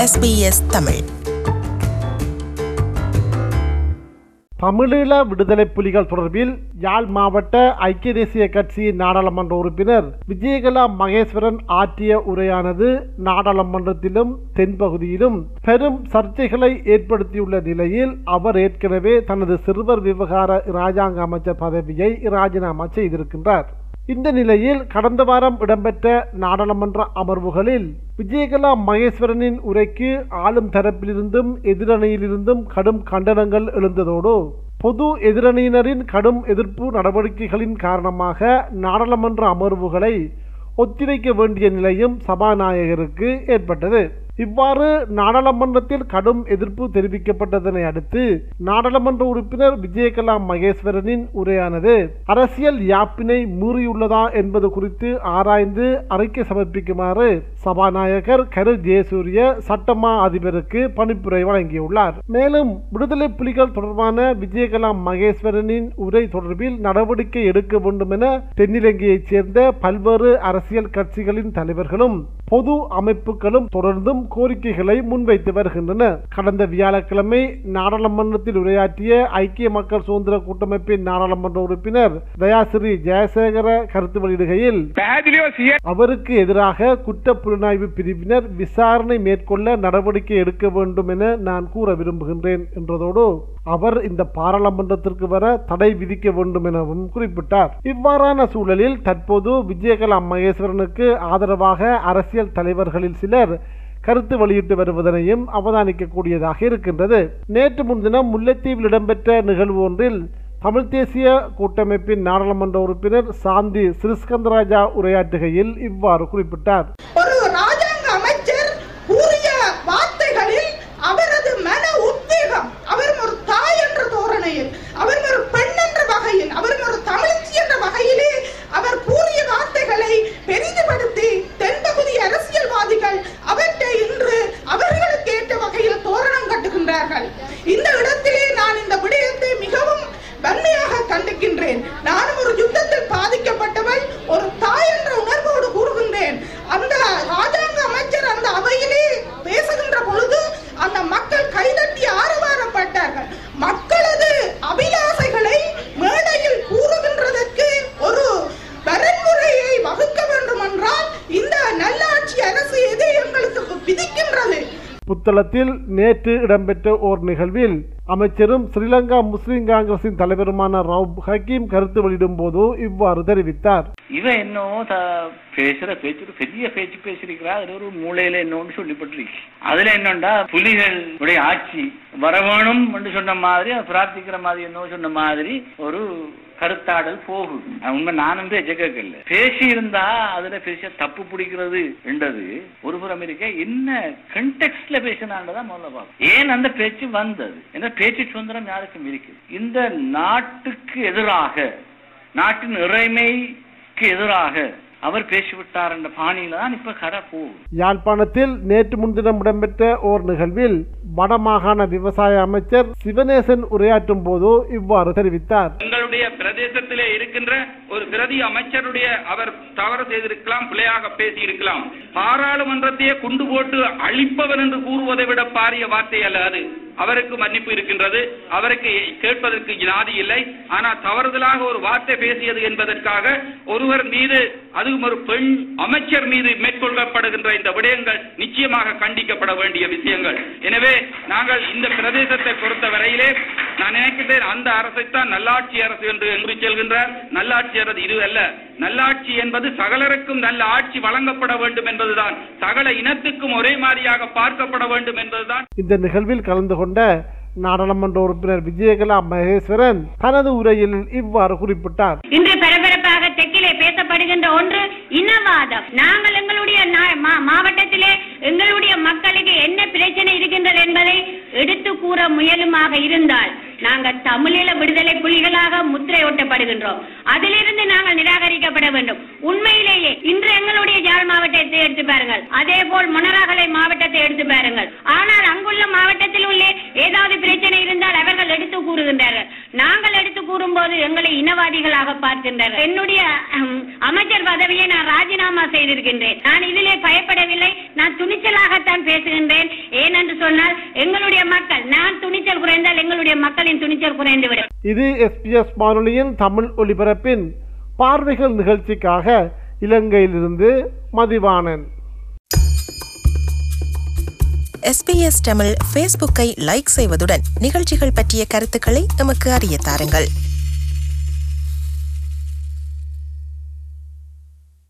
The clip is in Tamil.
SBS தமிழ் தமிழீழ விடுதலை புலிகள் தொடர்பில் யாழ் மாவட்ட ஐக்கிய தேசிய கட்சியின் நாடாளுமன்ற உறுப்பினர் விஜயகலா மகேஸ்வரன் ஆற்றிய உரையானது நாடாளுமன்றத்திலும் தென்பகுதியிலும் பெரும் சர்ச்சைகளை ஏற்படுத்தியுள்ள நிலையில் அவர் ஏற்கனவே தனது சிறுவர் விவகார இராஜாங்க அமைச்சர் பதவியை ராஜினாமா செய்திருக்கின்றார் இந்த நிலையில் கடந்த வாரம் இடம்பெற்ற நாடாளுமன்ற அமர்வுகளில் விஜயகலா மகேஸ்வரனின் உரைக்கு ஆளும் தரப்பிலிருந்தும் எதிரணியிலிருந்தும் கடும் கண்டனங்கள் எழுந்ததோடு பொது எதிரணியினரின் கடும் எதிர்ப்பு நடவடிக்கைகளின் காரணமாக நாடாளுமன்ற அமர்வுகளை ஒத்திவைக்க வேண்டிய நிலையும் சபாநாயகருக்கு ஏற்பட்டது இவ்வாறு நாடாளுமன்றத்தில் கடும் எதிர்ப்பு தெரிவிக்கப்பட்டதனை அடுத்து நாடாளுமன்ற உறுப்பினர் விஜயகலா மகேஸ்வரனின் உரையானது அரசியல் யாப்பினை மீறியுள்ளதா என்பது குறித்து ஆராய்ந்து அறிக்கை சமர்ப்பிக்குமாறு சபாநாயகர் கரு ஜெயசூரிய சட்டமா அதிபருக்கு பணிப்புரை வழங்கியுள்ளார் மேலும் விடுதலை புலிகள் தொடர்பான விஜயகலா மகேஸ்வரனின் உரை தொடர்பில் நடவடிக்கை எடுக்க வேண்டும் என தென்னிலங்கையைச் சேர்ந்த பல்வேறு அரசியல் கட்சிகளின் தலைவர்களும் பொது அமைப்புகளும் தொடர்ந்தும் கோரிக்கைகளை முன்வைத்து வருகின்றன கடந்த வியாழக்கிழமை நாடாளுமன்றத்தில் உரையாற்றிய ஐக்கிய மக்கள் சுதந்திர கூட்டமைப்பின் நாடாளுமன்ற உறுப்பினர் தயாசிறி ஜெயசேகர கருத்து வெளியிடுகையில் පැහැදිලිව සිය அவருக்கு எதிராக குற்ற புலனாய்வு பிரிவினர் விசாரணை மேற்கொள்ள நடவடிக்கை எடுக்க வேண்டும் என நான் கூற விரும்புகின்றேன் என்றதோடு அவர் இந்த பாராளுமன்றத்திற்கு வர தடை விதிக்க வேண்டும் எனவும் குறிப்பிட்டார் இவ்வாறான சூழலில் தற்போது விஜயகலா மகேஸ்வரனுக்கு ஆதரவாக அரசியல் தலைவர்களில் சிலர் கருத்து வெளியிட்டு வருவதனையும் அவதானிக்கக்கூடியதாக இருக்கின்றது நேற்று முன்தினம் முல்லைத்தீவில் இடம்பெற்ற நிகழ்வு ஒன்றில் தமிழ் தேசிய கூட்டமைப்பின் நாடாளுமன்ற உறுப்பினர் சாந்தி சிறிஸ்கந்தராஜா உரையாற்றுகையில் இவ்வாறு குறிப்பிட்டார் ஒரு ராஜாங்க அமைச்சர் கூறிய வார்த்தைகளில் அவரது மன உத்வேகம் அவர் ஒரு தாய் என்ற தோரணையில் அவர் ஒரு பெண் என்ற வகையில் அவர் ஒரு தமிழ்ச்சி என்ற வகையிலே அவர் கூறிய வார்த்தைகளை பெரிதுபடுத்தி தென்பகுதி அரசியல்வாதிகள் அவற்றை இன்று அவர்களுக்கு ஏற்ற வகையில் தோரணம் கட்டுகின்றார்கள் இந்த இடத்திலே நான் இந்த விடயத்தை மிகவும் வன்மையாக கண்டிக்கின்றேன் நானும் ஒரு யுத்தத்தில் பாதிக்கப்பட்டவள் ஒரு தாய் என்ற உணர்வோடு கூறுகின்றேன் அந்த ராஜாங்க அமைச்சர் அந்த அவையிலே பேசுகின்ற பொழுது அந்த மக்கள் கைதட்டி ஆரவாரப்பட்டார்கள் மக்களது அபிலாசைகளை மேடையில் கூறுகின்றதற்கு ஒரு வரன்முறையை வகுக்க வேண்டும் என்றால் இந்த நல்லாட்சி அரசு எது எங்களுக்கு விதிக்கின்றது புத்தளத்தில் நேற்று இடம்பெற்ற ஓர் நிகழ்வில் அமைச்சரும் ஸ்ரீலங்கா முஸ்லிம் காங்கிரசின் தலைவருமான ரவுப் ஹக்கீம் கருத்து வெளியிடும் போது இவ்வாறு தெரிவித்தார் இவன் என்னவோ த- பேசுற பேச்சு ஒரு பெரிய பேச்சு பேசியிருக்கிறா அதுல ஒரு மூலையில என்னன்னு சொல்லப்பட்டிருக்கு அதுல என்னண்டா புலிகள் உடைய ஆட்சி வர வேணும் என்று சொன்ன மாதிரி அது பிரார்த்திக்கிற மாதிரி என்னவோ சொன்ன மாதிரி ஒரு கருத்தாடல் போகுது அது உண்மை நானும் பேச்ச கேட்கல பேசி இருந்தா அதுல பேச தப்பு பிடிக்கிறது என்றது ஒரு புறம் இருக்க என்ன கண்டெக்ட்ல பேசினான்றதான் முதல்ல பார்க்கணும் ஏன் அந்த பேச்சு வந்தது என்ற பேச்சு சுதந்திரம் யாருக்கும் இருக்கு இந்த நாட்டுக்கு எதிராக நாட்டின் இறைமைக்கு எதிராக அவர் பேசிவிட்டார் என்ற பாணியில தான் இப்ப கடை போகுது யாழ்ப்பாணத்தில் நேற்று முன்தினம் இடம்பெற்ற ஓர் நிகழ்வில் வடமாகாண விவசாய அமைச்சர் சிவநேசன் உரையாற்றும் போது இவ்வாறு தெரிவித்தார் எங்களுடைய பிரதேசத்திலே இருக்கின்ற ஒரு பிரதி அமைச்சருடைய அவர் தவறு செய்திருக்கலாம் பிழையாக பேசி இருக்கலாம் பாராளுமன்றத்தையே குண்டு போட்டு அழிப்பவர் என்று கூறுவதை விட பாரிய வார்த்தை அல்ல அது அவருக்கு மன்னிப்பு இருக்கின்றது அவருக்கு கேட்பதற்கு நாதி இல்லை ஆனால் தவறுதலாக ஒரு வார்த்தை பேசியது என்பதற்காக ஒருவர் மீது அதுவும் ஒரு பெண் அமைச்சர் மீது மேற்கொள்ளப்படுகின்ற இந்த விடயங்கள் நிச்சயமாக கண்டிக்கப்பட வேண்டிய விஷயங்கள் எனவே நாங்கள் இந்த பிரதேசத்தை பொறுத்த வரையிலே நான் நினைக்கின்றேன் அந்த அரசைத்தான் நல்லாட்சி அரசு என்று என்று செல்கின்றார் நல்லாட்சி அரசு இது அல்ல நல்லாட்சி என்பது சகலருக்கும் நல்ல ஆட்சி வழங்கப்பட வேண்டும் என்பதுதான் சகல இனத்துக்கும் ஒரே மாதிரியாக பார்க்கப்பட வேண்டும் என்பதுதான் இந்த நிகழ்வில் கலந்து கொண்ட நாடாளுமன்ற உறுப்பினர் விஜயகலா மகேஸ்வரன் தனது உரையில் இவ்வாறு குறிப்பிட்டார் இன்று பரபரப்பாக தெற்கிலே பேசப்படுகின்ற ஒன்று இனவாதம் நாங்கள் எங்களுடைய நா- மா- மாவட்டத்திலே எங்களுடைய மக்களுக்கு என்ன பிரச்சனை இருக்கின்றது என்பதை எடுத்து கூற முயலுமாக இருந்தால் நாங்கள் தமிழீழ விடுதலை புலிகளாக முத்திரை ஒட்டப்படுகின்றோம் அதிலிருந்து நாங்கள் நிராகரிக்கப்பட வேண்டும் உண்மையிலேயே இன்று எங்களுடைய யாழ் மாவட்டத்தை எடுத்து பாருங்கள் அதே போல் மொனராகலை மாவட்டத்தை எடுத்து பாருங்கள் ஆனால் அங்குள்ள மாவட்டத்தில் உள்ள ஏதாவது பிரச்சனை இருந்தால் அவர்கள் எடுத்து கூறுகின்றார்கள் நாங்கள் எடுத்து கூறும்போது எங்களை இனவாதிகளாக பார்க்கின்றார்கள் என்னுடைய அஹ், அமைச்சர் பதவியை நான் ராஜினாமா செய்திருக்கின்றேன் நான் இதிலே பயப்படவில்லை நான் துணிச்சலாகத்தான் பேசுகின்றேன் ஏனென்று சொன்னால் எங்களுடைய மக்கள் நான் துணிச்சல் குறைந்தால் எங்களுடைய மக்களின் துணிச்சல் குறைந்துவிடும் இது எஸ்பிஎஸ் வானொலியின் தமிழ் ஒலிபரப்பின் பார்வைகள் நிகழ்ச்சிக்காக இலங்கையிலிருந்து மதிவாணன் எஸ்பிஎஸ் தமிழ் ஃபேஸ்புக்கை லைக் செய்வதுடன் நிகழ்ச்சிகள் பற்றிய கருத்துக்களை எமக்கு அறிய தாருங்கள்